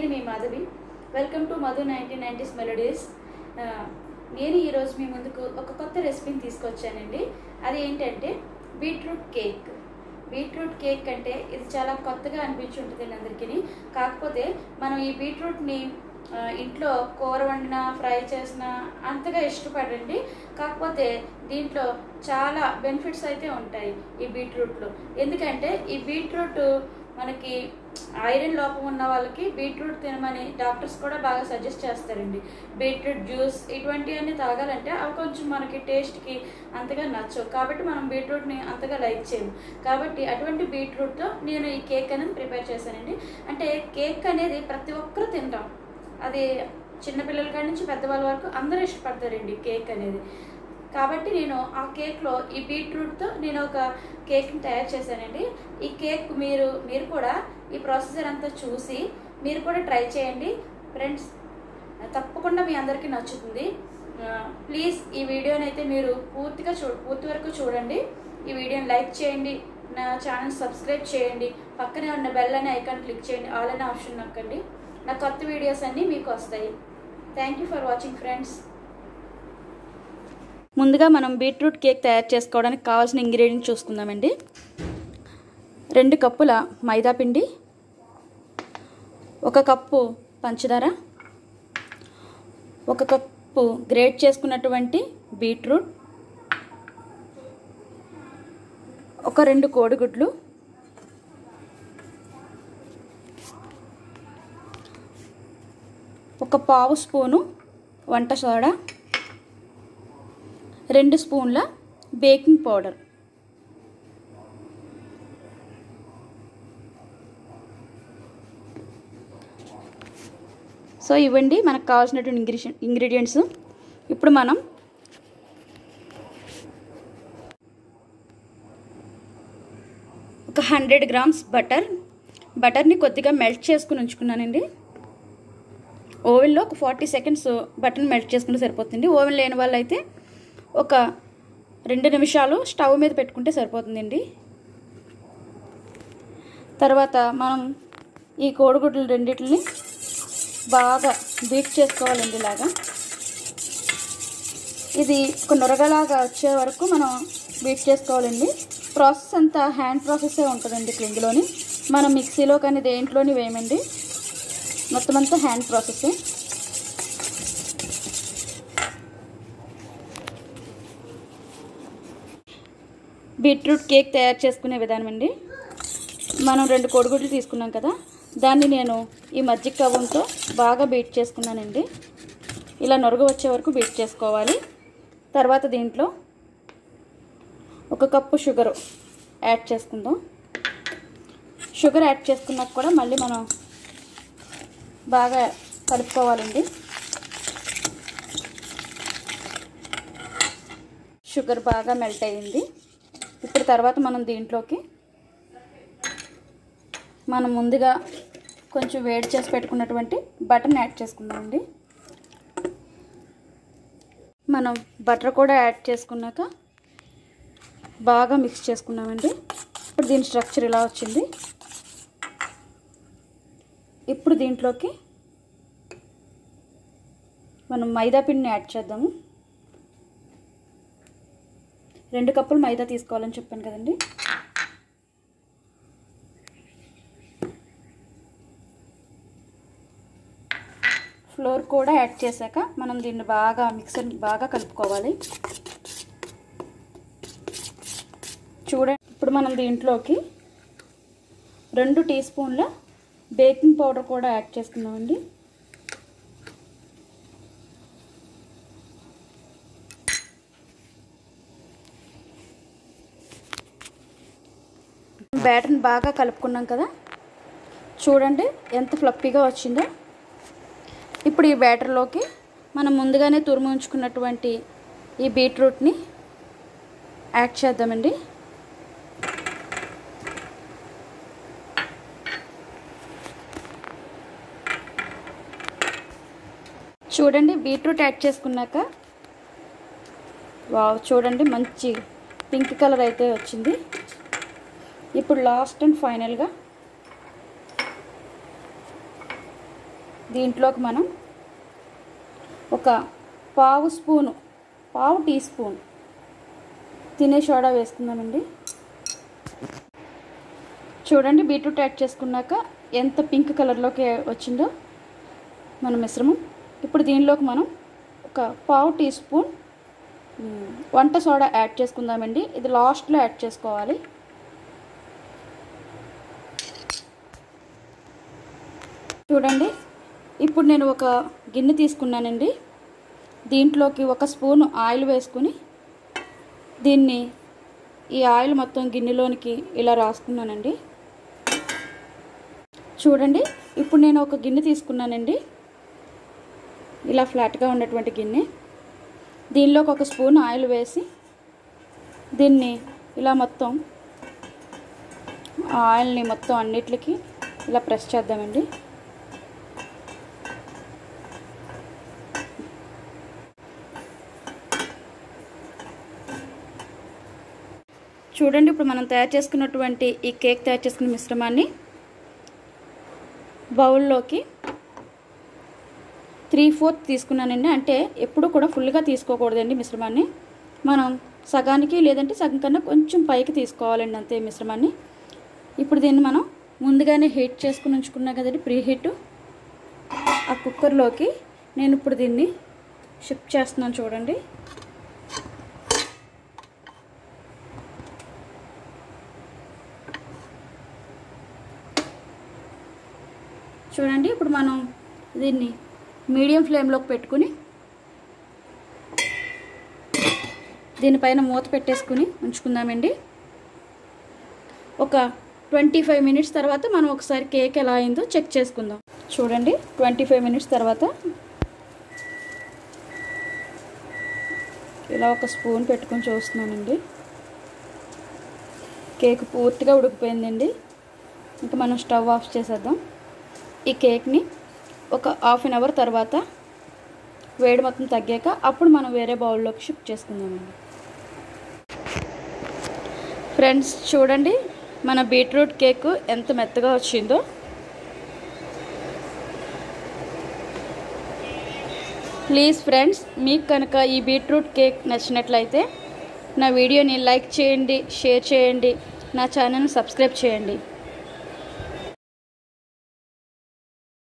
నేను మీ Madhavi welcome to Madhu nineteen nineties melodies నేను ఈరోజు మీ ముందుకు ఒక కొత్త రెసిపీని తీసుకొచ్చానండి అది ఏంటంటే బీట్రూట్ కేక్ బీట్రూట్ కేక్ అంటే ఇది చాలా కొత్తగా అనిపించి ఉంటుంది అందరికీ కాకపోతే మనం ఈ బీట్రూట్ని ఆ, ఇంట్లో కూర వండినా ఫ్రై చేసినా అంతగా ఇష్టపడండి కాకపోతే దీంట్లో చాలా బెనిఫిట్స్ అయితే ఉంటాయి ఈ బీట్రూట్లో ఎందుకంటే ఈ బీట్రూట్ మనకి ఐరన్ లోపం ఉన్న వాళ్ళకి బీట్రూట్ తినమని డాక్టర్స్ కూడా బాగా సజెస్ట్ చేస్తారండి బీట్రూట్ జ్యూస్ ఇటువంటివన్నీ తాగాలంటే అవి కొంచెం మనకి టేస్ట్కి అంతగా నచ్చవు కాబట్టి మనం బీట్రూట్ని అంతగా లైక్ చేయము కాబట్టి అటువంటి బీట్రూట్తో నేను ఈ కేక్ అనేది ప్రిపేర్ చేశానండి అంటే కేక్ అనేది ప్రతి ఒక్కరూ తింటాం అది చిన్నపిల్లల కాడి నుంచి పెద్దవాళ్ళ వరకు అందరూ ఇష్టపడతారండి కేక్ అనేది కాబట్టి నేను ఆ కేక్లో ఈ బీట్రూట్తో నేను ఒక కేక్ని తయారు చేశానండి ఈ కేక్ మీరు మీరు కూడా ఈ ప్రొసీజర్ అంతా చూసి మీరు కూడా ట్రై చేయండి ఫ్రెండ్స్ తప్పకుండా మీ అందరికీ నచ్చుతుంది ప్లీజ్ ఈ వీడియోని అయితే మీరు పూర్తిగా చూ పూర్తి వరకు చూడండి ఈ వీడియోని లైక్ చేయండి నా ఛానల్ సబ్స్క్రైబ్ చేయండి పక్కనే ఉన్న బెల్ అనే ఐకాన్ క్లిక్ చేయండి ఆల్ అనే ఆప్షన్ నొక్కండి నా కొత్త వీడియోస్ అన్నీ మీకు వస్తాయి thank you for watching friends ముందుగా మనం బీట్రూట్ కేక్ తయారు చేసుకోవడానికి కావాల్సిన ఇంగ్రీడియంట్ చూసుకుందామండి రెండు కప్పుల మైదా పిండి ఒక కప్పు పంచదార ఒక కప్పు గ్రేట్ చేసుకున్నటువంటి బీట్రూట్ ఒక రెండు కోడిగుడ్లు ఒక పావు స్పూను వంట సోడా రెండు స్పూన్ల బేకింగ్ పౌడర్ సో ఇవ్వండి మనకు కావాల్సినటువంటి ఇంగ్రీషి ఇంగ్రీడియంట్స్ ఇప్పుడు మనం ఒక హండ్రెడ్ గ్రామ్స్ బటర్ బటర్ని కొద్దిగా మెల్ట్ చేసుకుని ఉంచుకున్నానండి ఓవెన్లో ఒక ఫార్టీ సెకండ్స్ బటన్ మెల్ట్ చేసుకుంటే సరిపోతుంది ఓవెన్ లేని వాళ్ళు అయితే ఒక రెండు నిమిషాలు స్టవ్ మీద పెట్టుకుంటే సరిపోతుందండి తర్వాత మనం ఈ కోడిగుడ్లు రెండింటిని బాగా బీట్ చేసుకోవాలండి ఇలాగా ఇది ఒక నొరగలాగా వచ్చే వరకు మనం బీట్ చేసుకోవాలండి ప్రాసెస్ అంతా హ్యాండ్ ప్రాసెసే ఉంటుందండి ఇందులోని మనం మిక్సీలో కానీ దేంట్లోని వేయమండి మొత్తం అంతా హ్యాండ్ ప్రాసెస్ బీట్రూట్ కేక్ తయారు చేసుకునే విధానం అండి మనం రెండు కోడిగుడ్లు తీసుకున్నాం కదా దాన్ని నేను ఈ మజ్జిగ కవ్వంతో బాగా బీట్ చేసుకున్నానండి ఇలా నొరుగు వచ్చే వరకు బీట్ చేసుకోవాలి తర్వాత దీంట్లో ఒక కప్పు షుగరు యాడ్ చేసుకుందాం షుగర్ యాడ్ చేసుకున్నాక కూడా మళ్ళీ మనం బాగా కలుపుకోవాలండి షుగర్ బాగా మెల్ట్ అయ్యింది ఇప్పుడు తర్వాత మనం దీంట్లోకి మనం ముందుగా కొంచెం వేడి చేసి పెట్టుకున్నటువంటి బటర్ని యాడ్ చేసుకుందామండి మనం బటర్ కూడా యాడ్ చేసుకున్నాక బాగా మిక్స్ చేసుకున్నామండి ఇప్పుడు దీని స్ట్రక్చర్ ఇలా వచ్చింది ఇప్పుడు దీంట్లోకి మనం మైదా పిండిని యాడ్ చేద్దాము రెండు కప్పులు మైదా తీసుకోవాలని చెప్పాను కదండి ఫ్లోర్ కూడా యాడ్ చేశాక మనం దీన్ని బాగా మిక్సర్ బాగా కలుపుకోవాలి చూడండి ఇప్పుడు మనం దీంట్లోకి రెండు టీ స్పూన్ల బేకింగ్ పౌడర్ కూడా యాడ్ చేసుకుందామండి బ్యాటర్ని బాగా కలుపుకున్నాం కదా చూడండి ఎంత ఫ్లప్పీగా వచ్చిందో ఇప్పుడు ఈ బ్యాటర్లోకి మనం ముందుగానే తురుము ఉంచుకున్నటువంటి ఈ బీట్రూట్ని యాడ్ చేద్దామండి చూడండి బీట్రూట్ యాడ్ చేసుకున్నాక వావ్ చూడండి మంచి పింక్ కలర్ అయితే వచ్చింది ఇప్పుడు లాస్ట్ అండ్ ఫైనల్గా దీంట్లోకి మనం ఒక పావు స్పూను పావు టీ స్పూన్ తినే సోడా వేసుకుందామండి చూడండి బీట్రూట్ యాడ్ చేసుకున్నాక ఎంత పింక్ కలర్లోకి వచ్చిందో మన మిశ్రమం ఇప్పుడు దీనిలోకి మనం ఒక పావు టీ స్పూన్ మ్, వంట సోడా యాడ్ చేసుకుందామండి ఇది లాస్ట్లో యాడ్ చేసుకోవాలి చూడండి ఇప్పుడు నేను ఒక గిన్నె తీసుకున్నానండి దీంట్లోకి ఒక స్పూన్ ఆయిల్ వేసుకుని దీన్ని ఈ ఆయిల్ మొత్తం గిన్నెలోనికి ఇలా రాసుకున్నానండి చూడండి ఇప్పుడు నేను ఒక గిన్నె తీసుకున్నానండి ఇలా ఫ్లాట్గా ఉన్నటువంటి గిన్నె దీనిలోకి ఒక స్పూన్ ఆయిల్ వేసి దీన్ని ఇలా మొత్తం ఆ ఆయిల్ని మొత్తం అన్నిటికి ఇలా ప్రెస్ చేద్దామండి చూడండి ఇప్పుడు మనం తయారు చేసుకున్నటువంటి ఈ కేక్ తయారు చేసుకున్న మిశ్రమాన్ని బౌల్లోకి త్రీ ఫోర్త్ తీసుకున్నానండి అంటే ఎప్పుడు కూడా ఫుల్గా తీసుకోకూడదండి మిశ్రమాన్ని మనం సగానికి లేదంటే సగం కన్నా కొంచెం పైకి తీసుకోవాలండి అంతే మిశ్రమాన్ని ఇప్పుడు దీన్ని మనం ముందుగానే హీట్ చేసుకుని ఉంచుకున్నా కదండి ప్రీ హీట్ ఆ కుక్కర్లోకి నేను ఇప్పుడు దీన్ని షిఫ్ట్ చేస్తున్నాను చూడండి చూడండి ఇప్పుడు మనం దీన్ని మీడియం ఫ్లేమ్లోకి పెట్టుకుని దీనిపైన మూత పెట్టేసుకుని ఉంచుకుందామండి ఒక ట్వంటీ ఫైవ్ మినిట్స్ తర్వాత మనం ఒకసారి కేక్ ఎలా అయిందో చెక్ చేసుకుందాం చూడండి ట్వంటీ ఫైవ్ మినిట్స్ తర్వాత ఇలా ఒక స్పూన్ పెట్టుకొని చూస్తున్నానండి కేక్ పూర్తిగా ఉడికిపోయిందండి ఇంకా మనం స్టవ్ ఆఫ్ చేసేద్దాం ఈ కేక్ని ఒక హాఫ్ అన్ అవర్ తర్వాత వేడి మొత్తం తగ్గాక అప్పుడు మనం వేరే బౌల్లోకి షిఫ్ట్ చేసుకుందామండి ఫ్రెండ్స్ చూడండి మన బీట్రూట్ కేక్ ఎంత మెత్తగా వచ్చిందో ప్లీజ్ ఫ్రెండ్స్ మీకు కనుక ఈ బీట్రూట్ కేక్ నచ్చినట్లయితే నా వీడియోని లైక్ చేయండి షేర్ చేయండి నా ఛానల్ని సబ్స్క్రైబ్ చేయండి